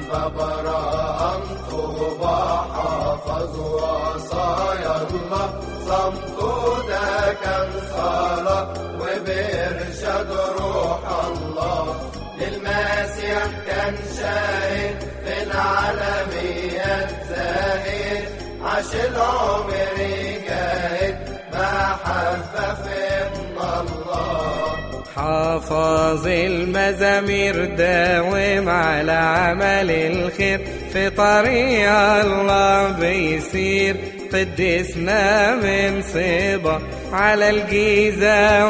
فبراء طوبى حافظ وصايا الله صمت ده كان صلاة وبإرشاد روح الله للمسيح كان شاهد في العالميات زاهد عاش العمر جاهد محبة في ابن الله حافظ المزامير داوم على عمل الخير في طريق الله بيسير قدسنا من صبا على الجيزة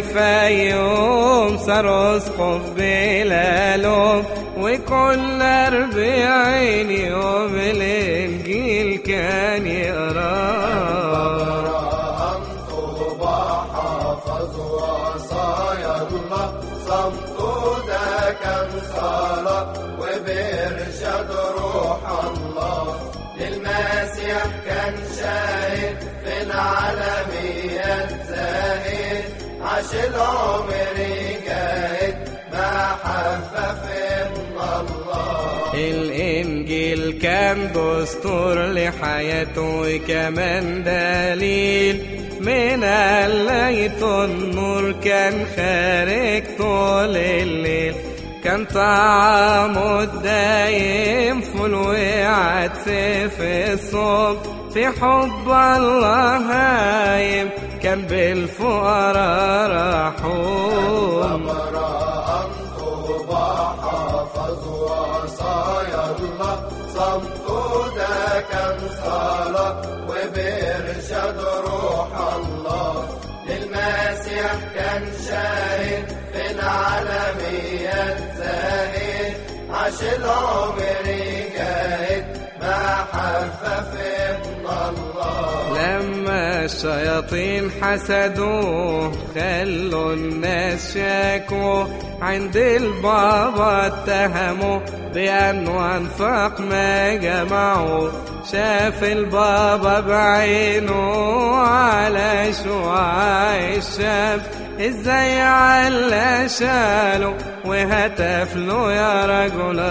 والفيوم صار اسقف بلا لوم وكل أربعين يوم الإنجيل كان يقراه براء طوبى حافظ وصايا الله صمت ده كان صلاة وبإرشاد روح الله للمسيح كان شاهد في العالميات زاهد عاش العمر جاهد محبة في ابن الله الإنجيل كان دستور لحياته وكمان دليل من الليت النور كان خارج طول الليل كان طعمه الدايم فول وعدس في الصوم في حب الله هايم كان بالفقراء رحوم براء طوبى حافظ وصايا الله صمت ده كان صلاة وبإرشاد روح الله للمسيح كان شاهد في العالميات زاهد عاش العمر جاهد محبة في ابن الله لما الشياطين حسدوه خلوا الناس شاكوا عند البابا اتهموا بأنه أنفق ما جمعوا شاف البابا بعينه على شعاع الشاب ازاي على شاله وهتف له يا رجل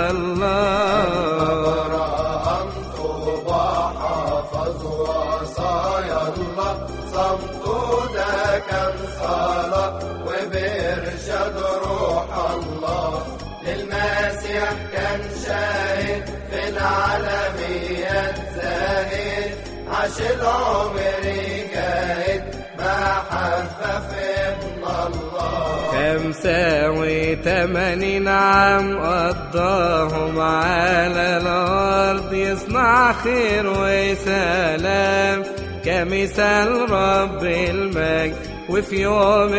الله براء طوبى حافظ وصايا الله صمت ده كان صلاة وبإرشاد روح الله للمسيح كان شاهد في العالميات زاهد عاش العمر جاهد محبة في ابن الله خمسة وثمانين عام قضاهم على الأرض يصنع خير وسلام كمثال رب المجد وفي يوم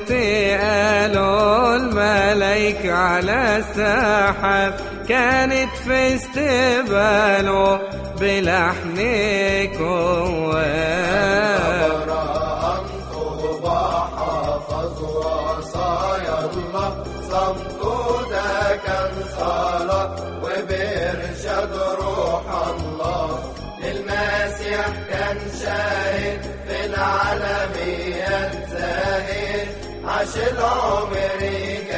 انتقالوا الملايكة على السحاب كانت في استقباله بلحن كواب براء طوبى حافظ وصايا الله صمت ده كان صلاة وبإرشاد روح الله للمسيح كان شاهد في العالميات زاهد عاش العمر